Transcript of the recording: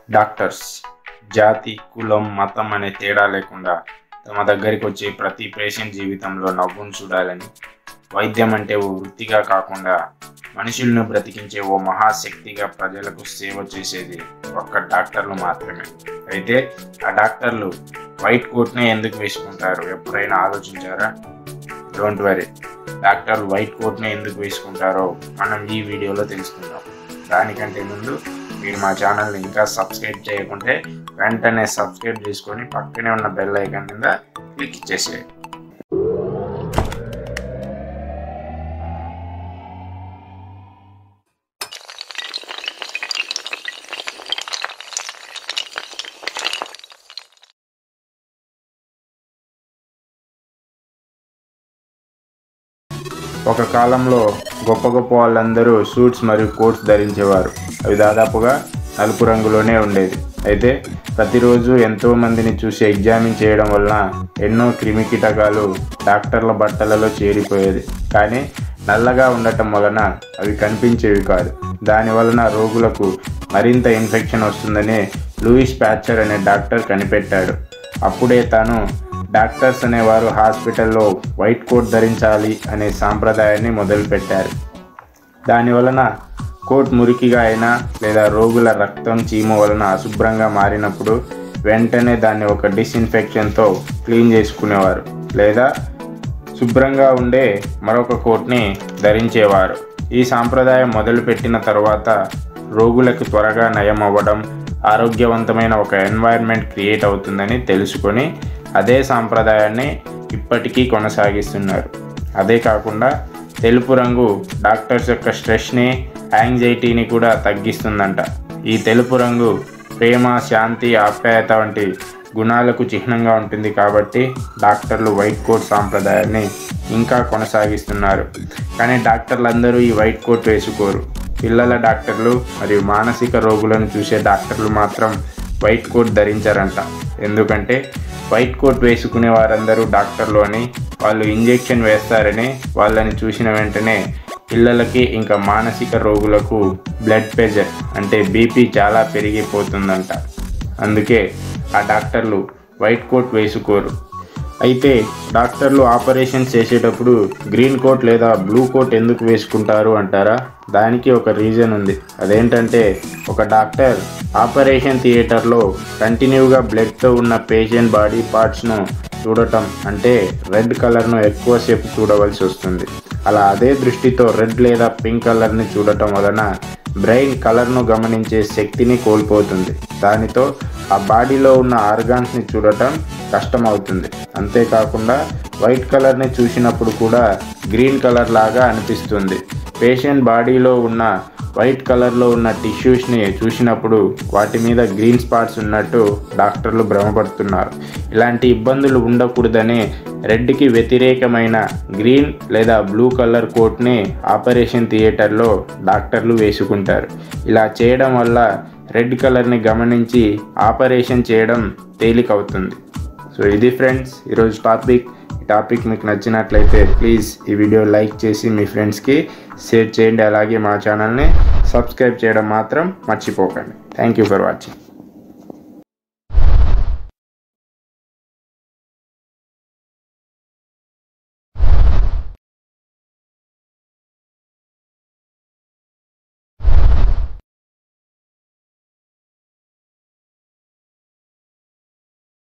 doctors జాతి కులం మతం అనే తేడా లేకుండా తమ దగ్గరికి వచ్చే ప్రతి పేషెంట్ జీవితంలో నవ్వును చూడాలని వైద్యం అంటే ఓ వృత్తిగా కాకుండా మనుషులను బ్రతికించే ఓ మహాశక్తిగా ప్రజలకు సేవ చేసేది ఒక్క డాక్టర్లు మాత్రమే అయితే ఆ డాక్టర్లు వైట్ కోట్నే ఎందుకు వేసుకుంటారు ఎప్పుడైనా ఆలోచించారా డోంట్ వరీ డాక్టర్లు వైట్ కోట్నే ఎందుకు వేసుకుంటారో మనం ఈ వీడియోలో తెలుసుకుందాం దానికంటే ముందు మీరు మా ఛానల్ని ఇంకా సబ్స్క్రైబ్ చేయకుంటే వెంటనే సబ్స్క్రైబ్ చేసుకొని పక్కనే ఉన్న బెల్ ఐకాన్ కింద క్లిక్ చేసేయండి ఒక కాలంలో గొప్ప గొప్ప వాళ్ళందరూ సూట్స్ మరియు కోట్స్ ధరించేవారు అవి దాదాపుగా నలుపు రంగులోనే ఉండేది అయితే ప్రతిరోజు ఎంతో మందిని చూసి ఎగ్జామిన్ చేయడం వలన ఎన్నో క్రిమి కీటకాలు డాక్టర్ల బట్టలలో చేరిపోయేది కానీ నల్లగా ఉండటం వలన అవి కనిపించేవి కాదు దాని వలన రోగులకు మరింత ఇన్ఫెక్షన్ వస్తుందని లూయిస్ ప్యాచర్ అనే డాక్టర్ కనిపెట్టాడు అప్పుడే తాను డాక్టర్స్ అనేవారు హాస్పిటల్లో వైట్ కోట్ ధరించాలి అనే సాంప్రదాయాన్ని మొదలుపెట్టారు దాని వలన కోట్ మురికిగా అయినా లేదా రోగుల రక్తం చీమ వలన అశుభ్రంగా మారినప్పుడు వెంటనే దాన్ని ఒక డిస్ఇన్ఫెక్షన్తో క్లీన్ చేసుకునేవారు లేదా శుభ్రంగా ఉండే మరొక కోట్ని ధరించేవారు ఈ సాంప్రదాయం మొదలుపెట్టిన తర్వాత రోగులకు త్వరగా నయం అవ్వడం ఆరోగ్యవంతమైన ఒక ఎన్వైర్న్మెంట్ క్రియేట్ అవుతుందని తెలుసుకొని అదే సాంప్రదాయాన్ని ఇప్పటికీ కొనసాగిస్తున్నారు అదే కాకుండా తెలుపు రంగు డాక్టర్స్ యొక్క స్ట్రెస్ని యాంగ్జైటీని కూడా తగ్గిస్తుందంట ఈ తెలుపు రంగు ప్రేమ శాంతి ఆప్యాయత వంటి గుణాలకు చిహ్నంగా ఉంటుంది కాబట్టి డాక్టర్లు వైట్ కోట్ సాంప్రదాయాన్ని ఇంకా కొనసాగిస్తున్నారు కానీ డాక్టర్లందరూ ఈ వైట్ కోట్ వేసుకోరు పిల్లల డాక్టర్లు మరియు మానసిక రోగులను చూసే డాక్టర్లు మాత్రం వైట్ కోట్ ధరించారంట ఎందుకంటే వైట్ కోట్ వేసుకునే వారందరూ డాక్టర్లు అని వాళ్ళు ఇంజెక్షన్ వేస్తారని వాళ్ళని చూసిన వెంటనే పిల్లలకి ఇంకా మానసిక రోగులకు బ్లడ్ ప్రెషర్ అంటే బీపీ చాలా పెరిగిపోతుందంట అందుకే ఆ డాక్టర్లు వైట్ కోట్ వేసుకోరు అయితే డాక్టర్లు ఆపరేషన్ చేసేటప్పుడు గ్రీన్ కోట్ లేదా బ్లూ కోట్ ఎందుకు వేసుకుంటారు అంటారా దానికి ఒక రీజన్ ఉంది అదేంటంటే ఒక డాక్టర్ ఆపరేషన్ థియేటర్లో కంటిన్యూగా బ్లడ్తో ఉన్న పేషెంట్ బాడీ పార్ట్స్ను చూడటం అంటే రెడ్ కలర్ను ఎక్కువసేపు చూడవలసి వస్తుంది అలా అదే దృష్టితో రెడ్ లేదా పింక్ కలర్ని చూడటం వలన బ్రెయిన్ కలర్ను గమనించే శక్తిని కోల్పోతుంది దానితో ఆ బాడీలో ఉన్న ఆర్గాన్స్ని చూడటం కష్టమవుతుంది అంతేకాకుండా వైట్ కలర్ని చూసినప్పుడు కూడా గ్రీన్ కలర్ లాగా అనిపిస్తుంది పేషెంట్ బాడీలో ఉన్న వైట్ కలర్లో ఉన్న టిష్యూస్ని చూసినప్పుడు వాటి మీద గ్రీన్ స్పాట్స్ ఉన్నట్టు డాక్టర్లు భ్రమపడుతున్నారు ఇలాంటి ఇబ్బందులు ఉండకూడదని రెడ్కి వ్యతిరేకమైన గ్రీన్ లేదా బ్లూ కలర్ కోట్ని ఆపరేషన్ థియేటర్లో డాక్టర్లు వేసుకుంటారు ఇలా చేయడం వల్ల రెడ్ కలర్ని గమనించి ఆపరేషన్ చేయడం తేలికవుతుంది సో ఇది ఫ్రెండ్స్ ఈరోజు టాపిక్ ఈ టాపిక్ మీకు నచ్చినట్లయితే ప్లీజ్ ఈ వీడియో లైక్ చేసి మీ ఫ్రెండ్స్కి షేర్ చేయండి అలాగే మా ఛానల్ని సబ్స్క్రైబ్ చేయడం మాత్రం మర్చిపోకండి థ్యాంక్ యూ ఫర్ వాచింగ్